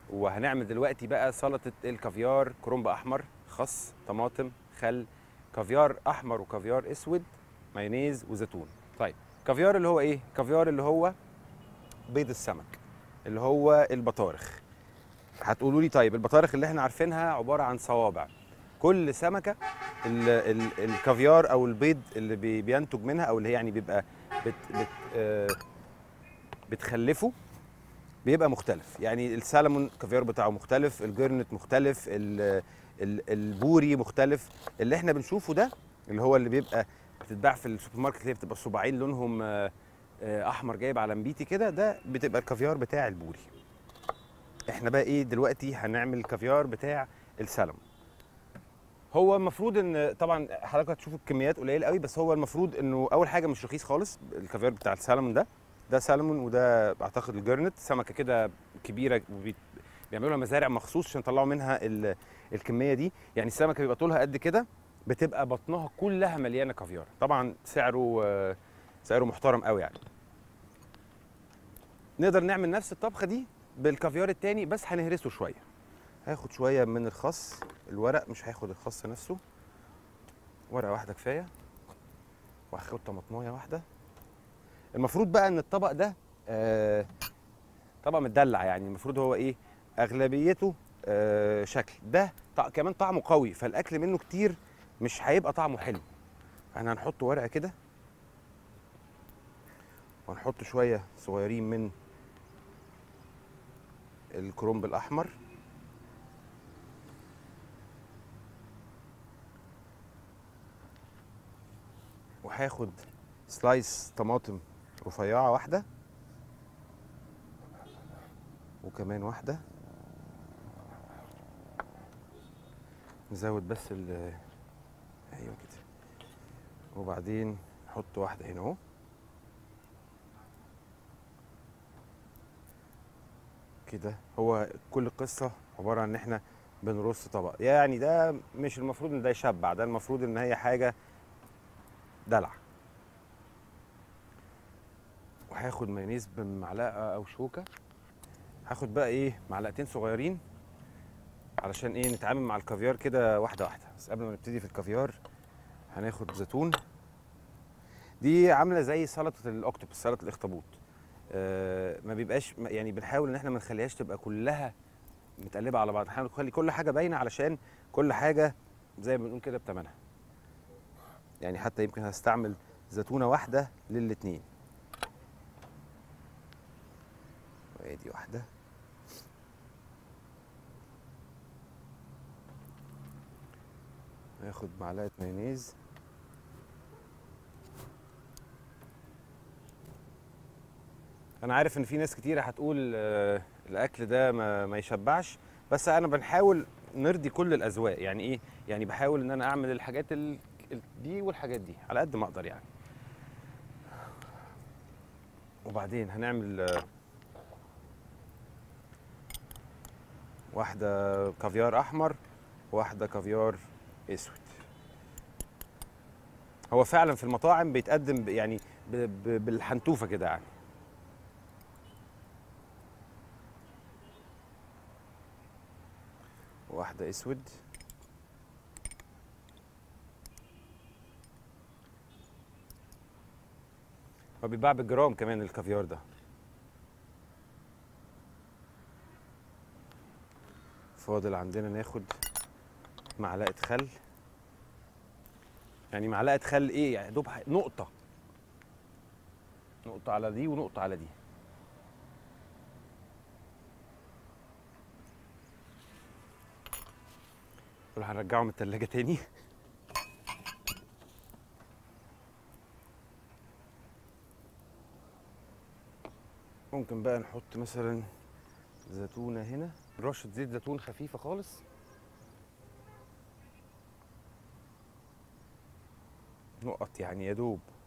وهنعمل دلوقتي بقى سلطه الكافيار كرنب احمر خس طماطم خل كافيار احمر وكافيار اسود مايونيز وزيتون طيب كافيار اللي هو ايه كافيار اللي هو بيض السمك اللي هو البطارخ هتقولوا لي طيب البطارخ اللي احنا عارفينها عباره عن صوابع كل سمكه ال ال الكافيار او البيض اللي بي بينتج منها او اللي هي يعني بيبقى بت بت آه بتخلفه بيبقى مختلف يعني السلمون الكافيار بتاعه مختلف الجرنت مختلف ال ال البوري مختلف اللي احنا بنشوفه ده اللي هو اللي بيبقى بتتباع في السوبر ماركت اللي هي بتبقى صباعين لونهم آه، آه، احمر جايب على مبيتي كده ده بتبقى الكافيار بتاع البوري احنا بقى ايه دلوقتي هنعمل الكافيار بتاع السلمون هو المفروض ان طبعا حضرتك هتشوفوا الكميات قليله قوي بس هو المفروض انه اول حاجه مش رخيص خالص الكافيار بتاع السلمون ده ده سلمون وده اعتقد الجرنت سمكه كده كبيره وبي- بيعملوا لها مزارع مخصوص عشان يطلعوا منها ال- الكميه دي يعني السمكه بيبقى طولها قد كده بتبقى بطنها كلها مليانه كافيار طبعا سعره آه، سعره محترم قوي يعني نقدر نعمل نفس الطبخه دي بالكافيار التاني بس هنهرسه شويه هاخد شويه من الخس الورق مش هاخد الخس نفسه ورقه واحده كفايه وهاخد طماطمايه واحده المفروض بقى ان الطبق ده آه طبق متدلع يعني المفروض هو ايه اغلبيته آه شكل ده طع كمان طعمه قوي فالاكل منه كتير مش هيبقى طعمه حلو احنا هنحط ورقه كده وهنحط شويه صغيرين من الكرنب الاحمر وهاخد سلايس طماطم رفيعه واحده وكمان واحده نزود بس ال ايوه كده وبعدين نحط واحده هنا اهو كده هو كل القصه عباره عن ان احنا بنرص طبق يعني ده مش المفروض ان ده يشبع ده المفروض ان هي حاجه دلع وهاخد مايونيز بمعلقه او شوكه هاخد بقى ايه معلقتين صغيرين علشان ايه نتعامل مع الكافيار كده واحده واحده بس قبل ما نبتدي في الكافيار هناخد زيتون دي عامله زي سلطه الاوكتوبس سلطه الاخطبوط آه ما بيبقاش ما- يعني بنحاول ان احنا ما نخليهاش تبقى كلها متقلبه على بعض نحاول نخلي كل حاجه باينه علشان كل حاجه زي ما بنقول كده بتمنها يعني حتى يمكن هستعمل زيتونه واحده للاتنين وادي واحده ناخد معلقه مايونيز انا عارف ان في ناس كتيره هتقول آه، الاكل ده ما, ما يشبعش بس انا بنحاول نرضي كل الاذواق يعني ايه يعني بحاول ان انا اعمل الحاجات ال... ال- دي والحاجات دي على قد ما اقدر يعني وبعدين هنعمل آه، واحده كافيار احمر واحده كافيار اسود هو فعلا في المطاعم بيتقدم ب- يعني ب... ب... بالحنتوفه كده يعني واحدة اسود هو بيتباع بالجرام كمان الكافيار ده فاضل عندنا ناخد معلقة خل يعني معلقة خل ايه يعني دوب ح- نقطة نقطة على دي ونقطة على دي دول هنرجعهم التلاجة تاني ممكن بقى نحط مثلا زيتونة هنا رشة زيت زيتون خفيفة خالص نقط يعني يا دوب